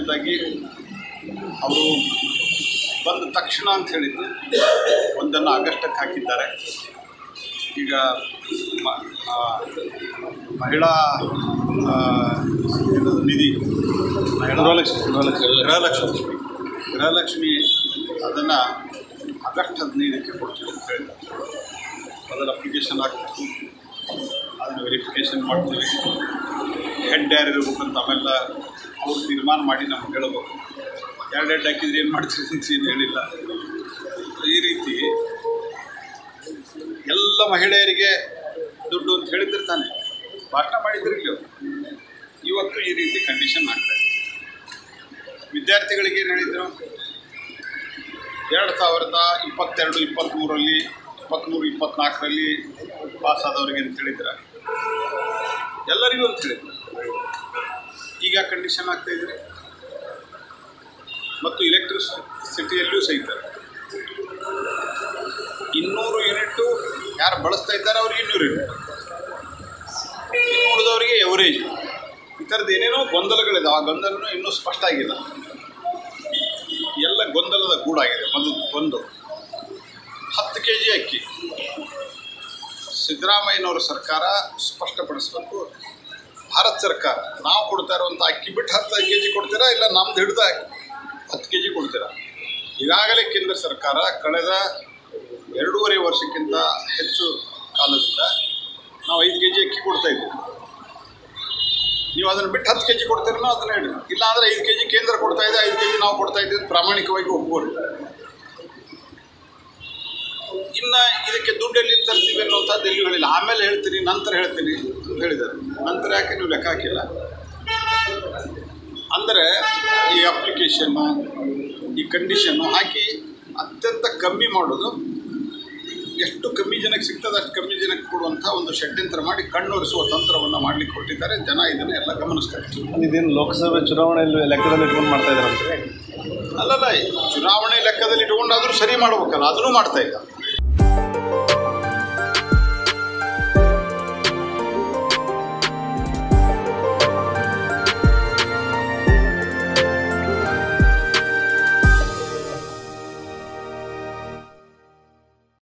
ಮೊದಲನೇದಾಗಿ ಅವರು ಬಂದ ತಕ್ಷಣ ಅಂತ ಹೇಳಿದ್ದು ಒಂದನ್ನು ಆಗಸ್ಟಕ್ಕೆ ಹಾಕಿದ್ದಾರೆ ಈಗ ಮ- ಆ, ಮಹಿಳಾ ಆ, ಏನದು ನಿಧಿ ಮಹಿಳಾ ಗೃಹಲಕ್ಷ್ಮಿ ಗೃಹಲಕ್ಷ್ಮಿ ಗೃಹಲಕ್ಷ್ಮಿ ಗೃಹಲಕ್ಷ್ಮಿ ಅದನ್ನು ಆಗಸ್ಟ್ ಹದಿನೈದಕ್ಕೆ ಕೊಡ್ತೀವಿ ಅಂತ ಹೇಳಿದ್ದಾರೆ ಮೊದಲು ಅಪ್ಲಿಕೇಶನ್ ಹಾಕ್ಬೇಕು ಅದನ್ನು ವೆರಿಫಿಕೇಷನ್ ಮಾಡ್ತೀವಿ ಹೆಡ್ ಯಾರು ಇರ್ಬೇಕು ಅಂತ ಆಮೇಲೆ ಅವ್ರು ತೀರ್ಮಾನ ಮಾಡಿ ನಮ್ಗೆ ಹೇಳಬೇಕು ಎರಡು ಹೆಡ್ ಹಾಕಿದ್ರೆ ಏನು ಮಾಡ್ತೀವಿ ಅಂತ ಏನು ಹೇಳಿಲ್ಲ ಈ ರೀತಿ ಎಲ್ಲ ಮಹಿಳೆಯರಿಗೆ ದುಡ್ಡು ಅಂತ ಹೇಳಿದ್ದಿರ್ತಾನೆ ಭಾಷಣ ಮಾಡಿದ್ರಿಲ್ಲ ಅವ್ರು. ಇವತ್ತು ಈ ರೀತಿ ಕಂಡೀಷನ್ ಆಗ್ತಾಯಿದೆ ವಿದ್ಯಾರ್ಥಿಗಳಿಗೆ ಏನು ಹೇಳಿದರು ಎರಡು ಸಾವಿರದ ಇಪ್ಪತ್ತೆರಡು ಇಪ್ಪತ್ತ್ಮೂರರಲ್ಲಿ ಇಪ್ಪತ್ತ್ಮೂರು ಇಪ್ಪತ್ತ್ನಾಲ್ಕರಲ್ಲಿ ಪಾಸ್ ಆದವರಿಗೆ ಅಂತ ಹೇಳಿದ್ರೆ ಎಲ್ಲರಿಗೂ ಅಂತ ಹೇಳಿದ್ರು ಈಗ ಕಂಡೀಷನ್ ಆಗ್ತಾ ಇದ್ರೆ ಮತ್ತು ಇಲೆಕ್ಟ್ರಿಸಿಟಿಯಲ್ಲೂ ಸಹಿತ ಇನ್ನೂರು ಯೂನಿಟ್ಟು ಯಾರು ಬಳಸ್ತಾ ಇದ್ದಾರೆ ಅವ್ರಿಗೆ ಇನ್ನೂರು ಯೂನಿಟ್ ಇನ್ನು ಉಳಿದವರಿಗೆ ಎವರೇಜ್ ಈ ಥರದ್ದು ಏನೇನೋ ಗೊಂದಲಗಳಿದೆ ಆ ಗೊಂದಲನೂ ಇನ್ನೂ ಸ್ಪಷ್ಟ ಆಗಿಲ್ಲ ಎಲ್ಲ ಗೊಂದಲದ ಗೂಡಾಗಿದೆ ಒಂದು ಒಂದು ಹತ್ತು ಕೆ ಜಿ ಅಕ್ಕಿ ಸಿದ್ದರಾಮಯ್ಯನವರ ಸರ್ಕಾರ ಸ್ಪಷ್ಟಪಡಿಸ್ಬೇಕು ಭಾರತ ಸರ್ಕಾರ ನಾವು ಕೊಡ್ತಾ ಇರುವಂಥ ಅಕ್ಕಿ ಬಿಟ್ಟು ಹತ್ತು ಕೆ ಜಿ ಕೊಡ್ತೀರಾ ಇಲ್ಲ ನಮ್ದು ಹಿಡ್ದು ಹತ್ತು ಕೆ ಜಿ ಕೊಡ್ತೀರಾ ಈಗಾಗಲೇ ಕೇಂದ್ರ ಸರ್ಕಾರ ಕಳೆದ ಎರಡೂವರೆ ವರ್ಷಕ್ಕಿಂತ ಹೆಚ್ಚು ಕಾಲದಿಂದ ನಾವು ಐದು ಕೆ ಜಿ ಅಕ್ಕಿ ಕೊಡ್ತಾ ಇದ್ದೀವಿ ನೀವು ಅದನ್ನು ಬಿಟ್ಟು ಹತ್ತು ಕೆ ಜಿ ಕೊಡ್ತೀರನೋ ಅದನ್ನ ಹೇಳಿ ಇಲ್ಲ ಅಂದರೆ ಐದು ಕೆ ಜಿ ಕೇಂದ್ರ ಕೊಡ್ತಾ ಇದೆ ಐದು ಕೆ ಜಿ ನಾವು ಕೊಡ್ತಾ ಇದ್ದೀವಿ ಅಂತ ಪ್ರಾಮಾಣಿಕವಾಗಿ ಒಪ್ಕೋರಿ ಇನ್ನು ಇದಕ್ಕೆ ದುಡ್ಡು ಎಲ್ಲಿ ತರ್ತೀವಿ ಅನ್ನೋಂಥದ್ದು ಎಲ್ಲಿ ಹೇಳಿಲ್ಲ ಆಮೇಲೆ ಹೇಳ್ತೀನಿ ನಂತರ ಹೇಳ್ತೀನಿ ಅಂತ ಹೇಳಿದ್ದಾರೆ ನಂತರ ಯಾಕೆ ನೀವು ಲೆಕ್ಕ ಹಾಕಿಲ್ಲ ಅಂದರೆ ಈ ಅಪ್ಲಿಕೇಶನ್ನು ಈ ಕಂಡೀಷನ್ನು ಹಾಕಿ ಅತ್ಯಂತ ಕಮ್ಮಿ ಮಾಡೋದು ಎಷ್ಟು ಕಮ್ಮಿ ಜನಕ್ಕೆ ಸಿಗ್ತದೆ ಅಷ್ಟು ಕಮ್ಮಿ ಜನಕ್ಕೆ ಕೊಡುವಂಥ ಒಂದು ಷಡ್ಯಂತ್ರ ಮಾಡಿ ಕಣ್ಣೊರೆಸುವ ತಂತ್ರವನ್ನು ಮಾಡಲಿಕ್ಕೆ ಕೊಟ್ಟಿದ್ದಾರೆ ಜನ ಇದನ್ನು ಎಲ್ಲ ಗಮನಿಸ್ತಾರೆ ಇದೇನು ಲೋಕಸಭೆ ಚುನಾವಣೆಯಲ್ಲಿ ಲೆಕ್ಕದಲ್ಲಿ ಇಟ್ಕೊಂಡು ಮಾಡ್ತಾ ಇದ್ದಾರಂತೆ ಅಲ್ಲಲ್ಲ ಚುನಾವಣೆ ಲೆಕ್ಕದಲ್ಲಿ ಇಟ್ಕೊಂಡಾದರೂ ಸರಿ ಮಾಡ್ಬೇಕಲ್ಲ ಅದನ್ನೂ ಮಾಡ್ತಾ ಇಲ್ಲ